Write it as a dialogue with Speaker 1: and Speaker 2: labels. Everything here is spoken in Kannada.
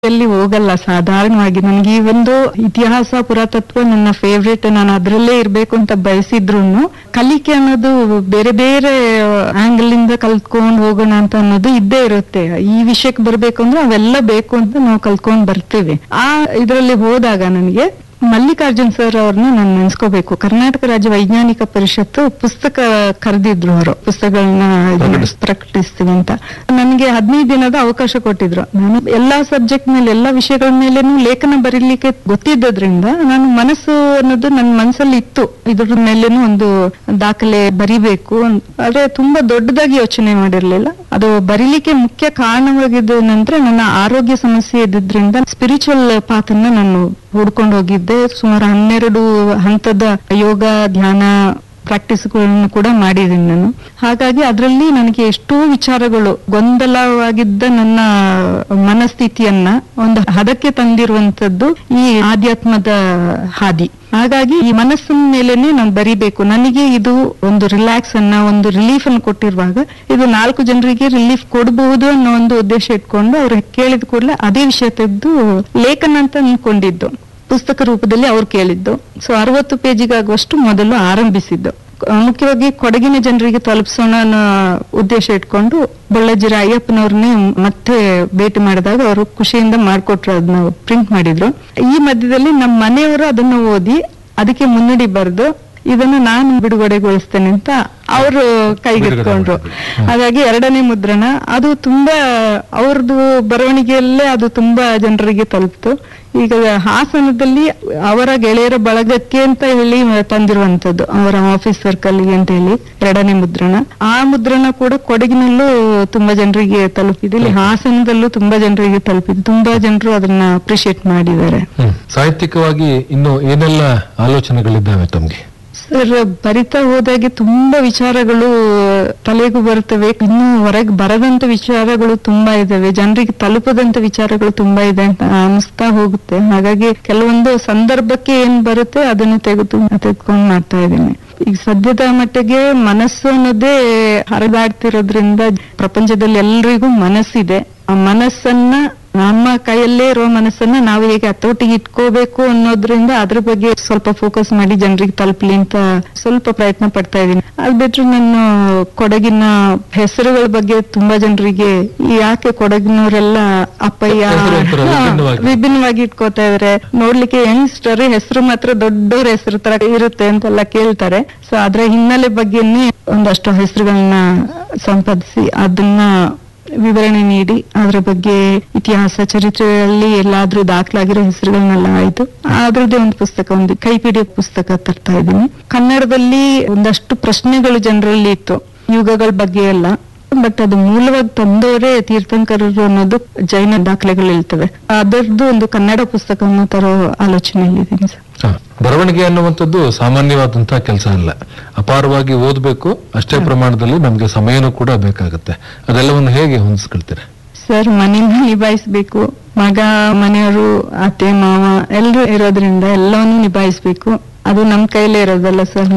Speaker 1: ಎಲ್ಲಿ ಹೋಗಲ್ಲ ಸಾಧಾರಣವಾಗಿ ನನಗೆ ಈ ಒಂದು ಇತಿಹಾಸ ಪುರಾತತ್ವ ನನ್ನ ಫೇವ್ರೇಟ್ ನಾನು ಅದ್ರಲ್ಲೇ ಇರ್ಬೇಕು ಅಂತ ಬಯಸಿದ್ರು ಕಲಿಕೆ ಅನ್ನೋದು ಬೇರೆ ಬೇರೆ ಆಂಗಲ್ ಇಂದ ಕಲ್ತ್ಕೊಂಡ್ ಹೋಗೋಣ ಅಂತ ಅನ್ನೋದು ಇದ್ದೇ ಇರುತ್ತೆ ಈ ವಿಷಯಕ್ಕೆ ಬರ್ಬೇಕು ಅಂದ್ರೆ ಅವೆಲ್ಲ ಬೇಕು ಅಂತ ನಾವು ಕಲ್ತ್ಕೊಂಡ್ ಬರ್ತೀವಿ ಆ ಇದ್ರಲ್ಲಿ ಹೋದಾಗ ನನಗೆ ಮಲ್ಲಿಕಾರ್ಜುನ್ ಸರ್ ಅವ್ರನ್ನ ನಾನು ನೆನ್ಸ್ಕೋಬೇಕು ಕರ್ನಾಟಕ ರಾಜ್ಯ ವೈಜ್ಞಾನಿಕ ಪರಿಷತ್ತು ಪುಸ್ತಕ ಕರೆದಿದ್ರು ಅವರು ಪುಸ್ತಕಗಳನ್ನ ಇದನ್ನ
Speaker 2: ಪ್ರಕಟಿಸ್-
Speaker 1: ಪ್ರಕಟಿಸ್ತೀವಿ ಅಂತ ನನಗೆ ಹದಿನೈದು ದಿನದ ಅವಕಾಶ ಕೊಟ್ಟಿದ್ರು ನಾನು ಎಲ್ಲಾ ಸಬ್ಜೆಕ್ಟ್ ಮೇಲೆ ಎಲ್ಲಾ ವಿಷಯಗಳ ಮೇಲೇನು ಲೇಖನ ಬರೀಲಿಕ್ಕೆ ಗೊತ್ತಿದ್ದರಿಂದ ನಾನು ಮನಸ್ಸು ಅನ್ನೋದು ನನ್ನ ಮನಸ್ಸಲ್ಲಿ ಇತ್ತು ಇದ್ರ ಮೇಲೇನು ಒಂದು ದಾಖಲೆ ಬರಿಬೇಕು ಅಂತ. ಆದ್ರೆ ತುಂಬಾ ದೊಡ್ಡದಾಗಿ ಯೋಚನೆ ಮಾಡಿರ್ಲಿಲ್ಲ ಅದು ಬರೀಲಿಕ್ಕೆ ಮುಖ್ಯ ಕಾರಣವಾಗಿದ್ದು ಏನಂದ್ರೆ ನನ್ನ ಆರೋಗ್ಯ ಸಮಸ್ಯೆ ಇದ್ದಿದ್ರಿಂದ ಸ್ಪಿರಿಚುವಲ್ ಪಾತನ್ನ ನಾನು ಹುಡ್ಕೊಂಡು ಹೋಗಿದ್ದೆ ಸುಮಾರು ಹನ್ನೆರಡು ಹಂತದ ಯೋಗ ಧ್ಯಾನ ಪ್ರಾಕ್ಟೀಸ್ಗಳನ್ನು ಕೂಡ ಮಾಡಿದ್ದೀನಿ ನಾನು ಹಾಗಾಗಿ ಅದರಲ್ಲಿ ನನಗೆ ಎಷ್ಟೋ ವಿಚಾರಗಳು ಗೊಂದಲವಾಗಿದ್ದ ನನ್ನ ಮನಸ್ಥಿತಿಯನ್ನ ಒಂದು ಹದಕ್ಕೆ ತಂದಿರುವಂತದ್ದು ಈ ಆಧ್ಯಾತ್ಮದ ಹಾದಿ ಹಾಗಾಗಿ ಈ ಮನಸ್ಸಿನ ಮೇಲೆನೆ ನಾನು ಬರಿಬೇಕು ನನಗೆ ಇದು ಒಂದು ರಿಲ್ಯಾಕ್ಸ್ ಅನ್ನ ಒಂದು ರಿಲೀಫ್ ಅನ್ನು ಕೊಟ್ಟಿರುವಾಗ ಇದು ನಾಲ್ಕು ಜನರಿಗೆ ರಿಲೀಫ್ ಕೊಡಬಹುದು ಅನ್ನೋ ಒಂದು ಉದ್ದೇಶ ಇಟ್ಕೊಂಡು ಅವ್ರು ಕೇಳಿದ ಕೂಡಲೇ ಅದೇ ವಿಷಯ ತೆಗೆದು ಲೇಖನ ಅಂತ ಅನ್ಕೊಂಡಿದ್ದು ಪುಸ್ತಕ ರೂಪದಲ್ಲಿ ಅವ್ರು ಕೇಳಿದ್ದು ಸೊ ಅರವತ್ತು ಪೇಜಿಗಾಗುವಷ್ಟು ಮೊದಲು ಆರಂಭಿಸಿದ್ದು ಆ, ಮುಖ್ಯವಾಗಿ ಕೊಡಗಿನ ಜನರಿಗೆ ತಲುಪಿಸೋಣ ಅನ್ನೋ ಉದ್ದೇಶ ಇಟ್ಕೊಂಡು ಬಳ್ಳಾಜಿರ ಅಯ್ಯಪ್ಪನವ್ರನ್ನೇ ಮತ್ತೆ ಭೇಟಿ ಮಾಡಿದಾಗ ಅವರು ಖುಷಿಯಿಂದ ಮಾಡ್ಕೊಟ್ರು ಅದನ್ನ ಪ್ರಿಂಟ್ ಮಾಡಿದ್ರು ಈ ಮಧ್ಯದಲ್ಲಿ ನಮ್ಮ ಮನೆಯವರು ಅದನ್ನ ಓದಿ ಅದಕ್ಕೆ ಮುನ್ನುಡಿ ಬರೆದು ಇದನ್ನ ನಾನು ಬಿಡುಗಡೆಗೊಳಿಸ್ತೇನೆ ಅಂತ ಅವರು ಕೈಗೆತ್ಕೊಂಡ್ರು ಹಾಗಾಗಿ ಎರಡನೇ ಮುದ್ರಣ ಅದು ತುಂಬಾ ಅವ್ರದ್ದು ಬರವಣಿಗೆಯಲ್ಲೇ ಅದು ತುಂಬಾ ಜನರಿಗೆ ತಲುಪ್ತು ಈಗ ಹಾಸನದಲ್ಲಿ ಅವರ ಗೆಳೆಯರ ಬಳಗಕ್ಕೆ ಅಂತ ಹೇಳಿ ತಂದಿರುವಂತದ್ದು ಅವರ ಆಫೀಸ್ ಸರ್ಕಲ್ಗೆ ಅಂತ ಹೇಳಿ ಎರಡನೇ ಮುದ್ರಣ ಆ ಮುದ್ರಣ ಕೂಡ ಕೊಡಗಿನಲ್ಲೂ ತುಂಬಾ ಜನರಿಗೆ ತಲುಪಿದೆ ಇಲ್ಲಿ ಹಾಸನದಲ್ಲೂ ತುಂಬಾ ಜನರಿಗೆ ತಲುಪಿದೆ ತುಂಬಾ ಜನರು ಅದನ್ನ ಅಪ್ರಿಶಿಯೇಟ್ ಮಾಡಿದ್ದಾರೆ
Speaker 2: ಹ್ಮ್ ಸಾಹಿತ್ಯಿಕವಾಗಿ ಇನ್ನು ಏನೆಲ್ಲ ಆಲೋಚನೆಗಳಿದ್ದಾವೆ ತಮ್ಗೆ
Speaker 1: ಸರ್ ಬರಿತಾ ಹೋದಾಗೆ ತುಂಬಾ ವಿಚಾರಗಳು ತಲೆಗೂ ಬರ್ತವೆ ಇನ್ನು ಹೊರಗೆ ಬರದಂತ ವಿಚಾರಗಳು ತುಂಬಾ ಇದಾವೆ ಜನರಿಗೆ ತಲುಪದಂತ ವಿಚಾರಗಳು ತುಂಬಾ ಇದೆ ಅಂತ ಅನಿಸ್ತಾ ಹೋಗುತ್ತೆ ಹಾಗಾಗಿ ಕೆಲವೊಂದು ಸಂದರ್ಭಕ್ಕೆ ಏನ್ ಬರುತ್ತೆ ಅದನ್ನು ತೆಗೆದು ತೆಗೆದುಕೊಂಡು ಮಾಡ್ತಾ ಇದ್ದೀನಿ ಈಗ ಸದ್ಯದ ಮಟ್ಟಿಗೆ ಮನಸ್ಸು ಅನ್ನೋದೇ ಹರಿದಾಡ್ತಿರೋದ್ರಿಂದ ಪ್ರಪಂಚದಲ್ಲಿ ಎಲ್ರಿಗೂ ಮನಸ್ಸಿದೆ ಆ ಮನಸ್ಸನ್ನ ನಮ್ಮ ಕೈಯಲ್ಲೇ ಇರುವ ಮನಸ್ಸನ್ನ ನಾವು ಹೇಗೆ ಹತೋಟಿಗೆ ಇಟ್ಕೋಬೇಕು ಅನ್ನೋದ್ರಿಂದ ಅದ್ರ ಬಗ್ಗೆ ಸ್ವಲ್ಪ ಫೋಕಸ್ ಮಾಡಿ ಜನರಿಗೆ ತಲುಪಲಿ ಅಂತ ಸ್ವಲ್ಪ ಪ್ರಯತ್ನ ಪಡ್ತಾ ಇದ್ದೀನಿ ಅದ್ ಬಿಟ್ರೆ ನಾನು ಕೊಡಗಿನ ಹೆಸರುಗಳ ಬಗ್ಗೆ ತುಂಬಾ ಜನರಿಗೆ ಯಾಕೆ ಕೊಡಗಿನವರೆಲ್ಲ ಅಪ್ಪಯ್ಯ
Speaker 2: ಹೆಸರು ಒಂಥರ
Speaker 1: ಹಾ,
Speaker 2: ವಿಭಿನ್ನವಾಗಿ.
Speaker 1: ವಿಭಿನ್ನವಾಗಿ ಇಟ್ಕೋತಾ ಇದಾರೆ ನೋಡ್ಲಿಕ್ಕೆ ಯಂಗ್ಸ್ಟರ್ ಹೆಸರು ಮಾತ್ರ ದೊಡ್ಡವ್ರ ಹೆಸರು ತರ ಇರುತ್ತೆ ಅಂತೆಲ್ಲ ಕೇಳ್ತಾರೆ ಸೊ ಅದ್ರ ಹಿನ್ನೆಲೆ ಬಗ್ಗೆನೇ ಒಂದಷ್ಟು ಹೆಸರುಗಳನ್ನ ಸಂಪಾದಿಸಿ ಅದನ್ನ ವಿವರಣೆ ನೀಡಿ ಅದರ ಬಗ್ಗೆ ಇತಿಹಾಸ ಚರಿತ್ರೆಯಲ್ಲಿ ಎಲ್ಲಾದ್ರೂ ದಾಖಲಾಗಿರೋ ಹೆಸರುಗಳನ್ನೆಲ್ಲ ಆಯ್ತು ಅದ್ರದ್ದೇ ಒಂದು ಪುಸ್ತಕ ಒಂದು ಕೈಪಿಡಿ ಪುಸ್ತಕ ತರ್ತಾ ಇದ್ದೀನಿ ಕನ್ನಡದಲ್ಲಿ ಒಂದಷ್ಟು ಪ್ರಶ್ನೆಗಳು ಜನರಲ್ಲಿ ಇತ್ತು ಯುಗಗಳ ಬಗ್ಗೆ ಎಲ್ಲ ಬಟ್ ಅದು ಮೂಲವಾಗಿ ತಂದವರೇ ತೀರ್ಥಂಕರರು ಅನ್ನೋದು ಜೈನ ದಾಖಲೆಗಳು ಇರ್ತವೆ ಅದರದ್ದು ಒಂದು ಕನ್ನಡ ಪುಸ್ತಕವನ್ನು ತರೋ ಆಲೋಚನೆಯಲ್ಲಿದ್ದೀನಿ ಸರ್
Speaker 2: ಹ. ಬರವಣಿಗೆ ಅನ್ನುವಂಥದ್ದು ಸಾಮಾನ್ಯವಾದಂತಹ ಕೆಲಸ ಅಲ್ಲ ಅಪಾರವಾಗಿ ಓದಬೇಕು ಅಷ್ಟೇ ಪ್ರಮಾಣದಲ್ಲಿ ನಮ್ಗೆ ಸಮಯನೂ ಕೂಡ ಬೇಕಾಗುತ್ತೆ ಅದೆಲ್ಲವನ್ನು ಹೇಗೆ ಹೊಂದಿಸ್ಕೊಳ್ತೀರಾ
Speaker 1: ಸರ್ ಮನೆಯಿಂದ ನಿಭಾಯಿಸ್ಬೇಕು ಮಗ ಮನೆಯವರು ಅತ್ತೆ ಮಾವ ಎಲ್ಲರೂ ಇರೋದ್ರಿಂದ ಎಲ್ಲವನ್ನೂ ನಿಭಾಯಿಸ್ಬೇಕು ಅದು ನಮ್ ಕೈಲೇ ಇರೋದಲ್ಲ ಸರ್